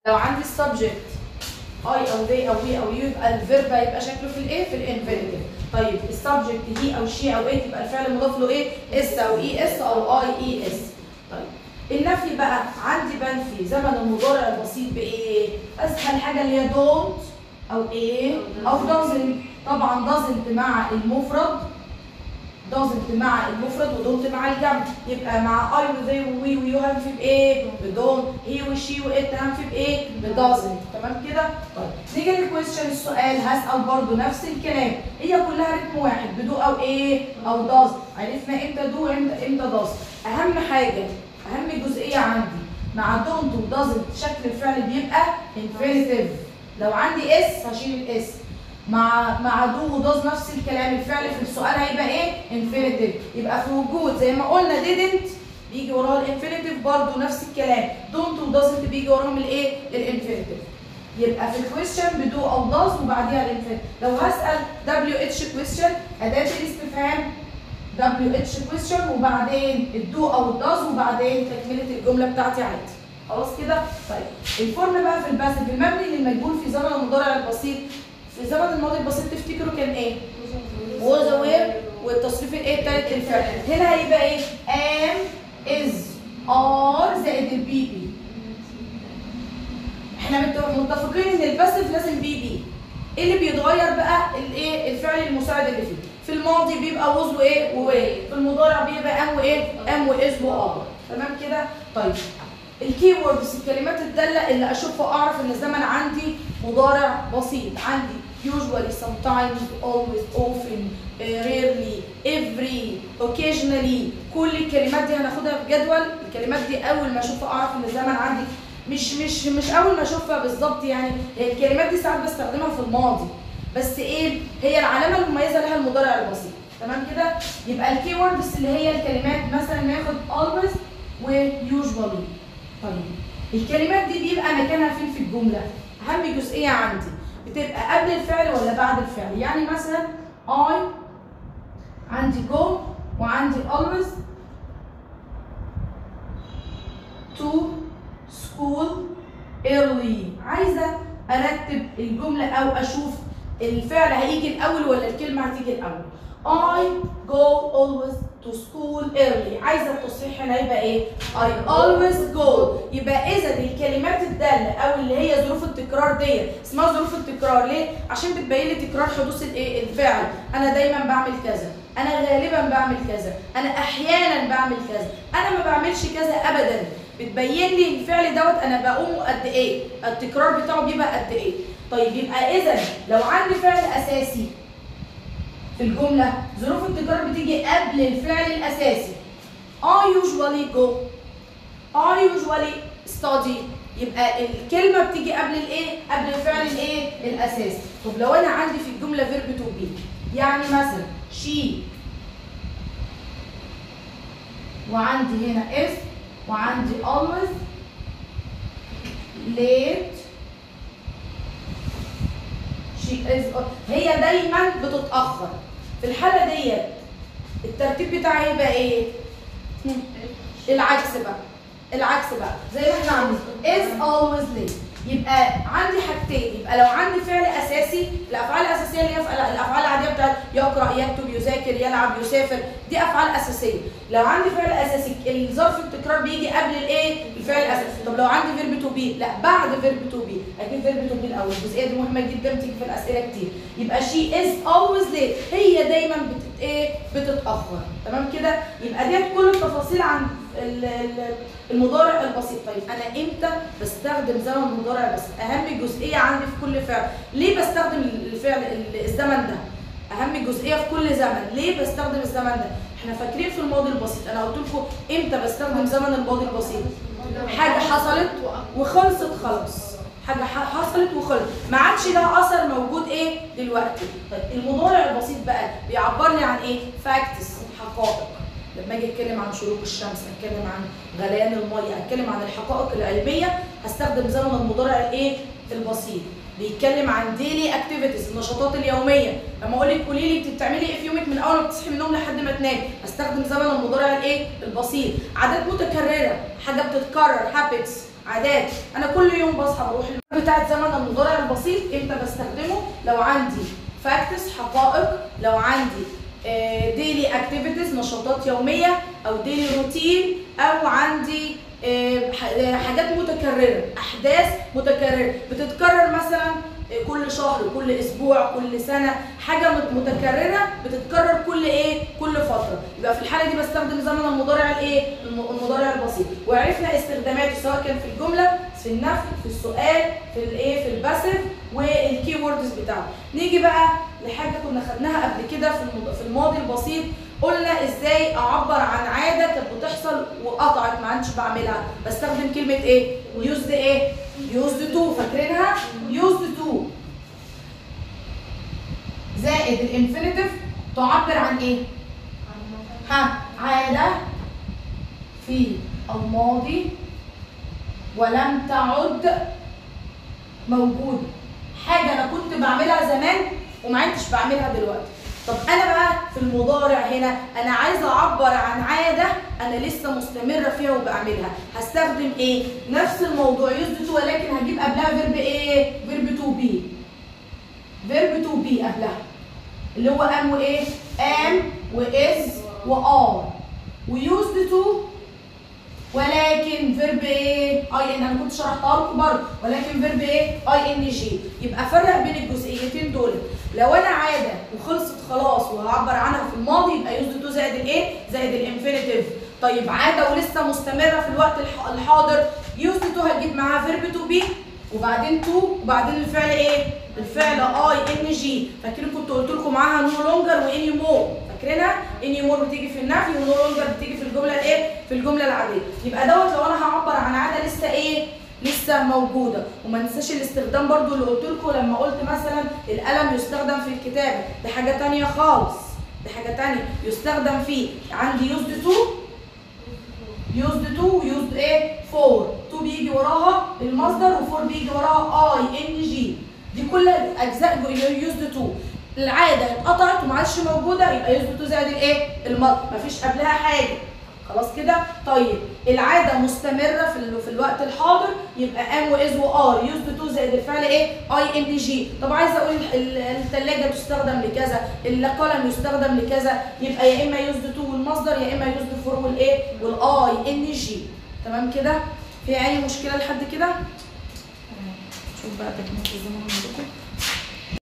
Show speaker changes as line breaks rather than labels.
لو عندي السبجكت اي او they او we او you يبقى الفيرب هيبقى شكله في الايه في الانفينيتيف طيب السبجكت هي او شي او ات يبقى الفعل مضاف له ايه اس او اي اس او اي اي اس طيب النفي بقى عندي بنفي زمن المضارع البسيط بايه اسهل حاجه اللي هي don't او ايه او doesn't طبعا doesn't مع المفرد doesn't مع المفرد ودونت مع الجمع يبقى مع I و they و we و you هنفي بايه؟ بدون هي وشي وات هنفي بايه؟ بدازنت تمام كده؟ طيب نيجي للكويستشن السؤال هسأل برضو نفس الكلام هي كلها رتم واحد بدو او ايه؟ او داز عرفنا امتى دو امتى امتى داز اهم حاجه اهم جزئيه عندي مع دونت ودازنت شكل الفعل بيبقى infinitive لو عندي اس هشيل الاس مع مع دو ودوز نفس الكلام الفعل في السؤال هيبقى ايه؟ انفينيتيف يبقى في وجود زي ما قلنا didn't بيجي وراها الانفينيتيف برضه نفس الكلام دونت ودازنت بيجي وراهم الايه؟ الانفينيتيف يبقى في الكويستشن بدو او داز وبعديها الانفينيتيف لو هسال دبليو اتش كويستشن اداه الاستفهام دبليو اتش كويستشن وبعدين الدو او الداز وبعدين تكمله الجمله بتاعتي عادي خلاص كده؟ طيب الفورم بقى في الباسف المبني للمجهول في زمن المضارع البسيط في زمن الماضي البسيط تفتكروا كان ايه؟ was aware والتصريف الايه التالت للفعل هنا هيبقى ايه؟ am is are زائد البي بي احنا مت- متفقين ان الباسف لازم بي بي ايه اللي بيتغير بقى الايه الفعل المساعد اللي فيه في الماضي بيبقى was وايه ووي في المضارع بيبقى am وايه am واز وار تمام كده طيب الكي ووردز الكلمات الداله اللي اشوفها اعرف ان الزمن عندي مضارع بسيط عندي usually sometimes always often uh, rarely every occasionally كل الكلمات دي هناخدها في جدول الكلمات دي اول ما اشوفها اعرف ان الزمن عندي مش مش مش اول ما اشوفها بالظبط يعني هي الكلمات دي ساعات بستخدمها في الماضي بس ايه هي العلامه المميزه لها المضارع البسيط تمام كده يبقى الكي ووردز اللي هي الكلمات مثلا ناخد always و usually طيب الكلمات دي بيبقى مكانها فين في الجمله اهم جزئيه عندي بتبقى قبل الفعل ولا بعد الفعل يعني مثلا I عندي go وعندي always to school early عايزه ارتب الجمله او اشوف الفعل هيجي الاول ولا الكلمه هتيجي الاول I go always to school early عايزه التصحيح هنا يبقى ايه I always go يبقى اذا الكلمات الداله او اللي هي ظروف التكرار دي اسمها ظروف التكرار ليه عشان بتبين لي تكرار حدوث الايه الفعل انا دايما بعمل كذا انا غالبا بعمل كذا انا احيانا بعمل كذا انا ما بعملش كذا ابدا بتبين لي الفعل دوت انا بقومه قد ايه التكرار بتاعه بيبقى قد ايه طيب يبقى اذا لو عندي فعل اساسي في الجملة ظروف التكرار بتيجي قبل الفعل الأساسي I usually go I usually study يبقى الكلمة بتيجي قبل الايه؟ قبل الفعل الايه؟ الأساسي طب لو أنا عندي في الجملة verb to be يعني مثلا she وعندي هنا is وعندي always late she is هي دايما بتتاخر في الحاله ديت الترتيب بتاعي هيبقى ايه هم. العكس بقى العكس بقى زي ما احنا عاملين is always late يبقى عندي حاجتين يبقى لو عندي فعل اساسي الافعال الاساسيه اللي هي الافعال العاديه بتاعت يقرا يكتب يذاكر يلعب يسافر دي افعال اساسيه لو عندي فعل اساسي الظرف التكرار بيجي قبل الايه الفعل الاساسي طب لو عندي فيرب تو بي لا بعد فيرب تو بي اكيد فيرب تو بي الاول الجزئيه دي مهمه جدا بتيجي في الاسئله كتير يبقى شي از اولويز ليت هي دايما بتت ايه بتتاخر تمام كده يبقى ديت كل التفاصيل عن ال- ال- المضارع البسيط طيب انا امتى بستخدم زمن المضارع البسيط اهم جزئيه عندي في كل فعل ليه بستخدم الفعل الزمن ده اهم جزئيه في كل زمن ليه بستخدم الزمن ده احنا فاكرين في الماضي البسيط انا قلت لكم امتى بستخدم زمن الماضي البسيط حاجه حصلت وخلصت خلاص حاجه ح- حصلت وخلصت ما عادش لها اثر موجود ايه دلوقتي طيب المضارع البسيط بقى بيعبرني عن ايه فاكتس حقائق لما اجي اتكلم عن شروق الشمس اتكلم عن غليان الميه اتكلم عن الحقائق العلميه هستخدم زمن المضارع الايه البسيط بيتكلم عن ديلي اكتيفيتيز النشاطات اليوميه لما اقول لك قولي لي انت بتعملي ايه في يومك من اول ما بتصحي من النوم لحد ما تنامي استخدم زمن المضارع الايه البسيط عادات متكرره حاجه بتتكرر هابتس عادات انا كل يوم بصحى بروح الم- بتاعت زمن المضارع البسيط امتى بستخدمه لو عندي فاكتس حقائق لو عندي ديلي اكتيفيتيز نشاطات يوميه او ديلي روتين او عندي آه، ح- آه، حاجات متكرره احداث متكرره بتتكرر مثلا آه، كل شهر كل اسبوع كل سنه حاجه مت- متكرره بتتكرر كل ايه كل فتره يبقى في الحاله دي بستخدم زمن المضارع الايه الم- المضارع البسيط وعرفنا استخداماته سواء كان في الجمله في النفي في السؤال في الايه في الباسيف والكي ووردز بتاعه نيجي بقى لحاجه كنا خدناها قبل كده في المض- في الماضي البسيط قلنا ازاي اعبر عن عاده كانت بتحصل وقطعت ما عادش بعملها بستخدم كلمه ايه يوزد ايه يوزد تو فاكرينها يوزد تو زائد الانفينيتيف تعبر عن ايه ها عاده في الماضي ولم تعد موجوده حاجه انا كنت بعملها زمان وما عدتش بعملها دلوقتي طب انا بقى في المضارع هنا انا عايزه اعبر عن عاده انا لسه مستمره فيها وبعملها هستخدم ايه نفس الموضوع يوزد تو ولكن هجيب قبلها فيرب ايه فيرب تو بي فيرب تو بي قبلها اللي هو ام وايه ام واز وار ويوزد تو ولكن فيرب ايه اي ان انا كنت شرحتها لكم برضه ولكن فيرب ايه اي ان جي يبقى فرق بين الجزئيتين دول لو انا عاده وخلصت خلاص وهعبر عنها في الماضي يبقى يوزد تو زائد الايه زائد الانفينيتيف طيب عاده ولسه مستمره في الوقت الح- الحاضر يوزد تو هتجيب معاها فيرب تو بي وبعدين تو وبعدين الفعل ايه الفعل اي ان جي فاكرين كنت قلت لكم معاها نو لونجر واني مور فاكرينها اني مور بتيجي في النفي ونو لونجر بتيجي في الجمله الايه في الجمله العاديه يبقى دوت لو انا هعبر عن عاده لسه ايه لسه موجوده وما ننساش الاستخدام برضو اللي قلت لكم لما قلت مثلا القلم يستخدم في الكتابه دي حاجه تانية خالص دي حاجه تانية يستخدم فيه عندي يوزد تو يوزد تو ويوزد ايه فور تو بيجي وراها المصدر وفور بيجي وراها اي ان جي دي كل اجزاء يوزد تو العاده اتقطعت وما عادش موجوده يبقى يوزد تو زائد الايه المصدر مفيش قبلها حاجه خلاص كده طيب العاده مستمره في ال- في الوقت الحاضر يبقى ام واز وار يوزد تو زائد الفعل ايه اي ان جي طب عايزه اقول الثلاجه تستخدم لكذا القلم يستخدم لكذا يبقى يا اما يوزد تو والمصدر يا اما يوزد فور والايه والاي ان جي تمام كده في اي مشكله لحد كده شوف بقى تكمله الزمن عندكم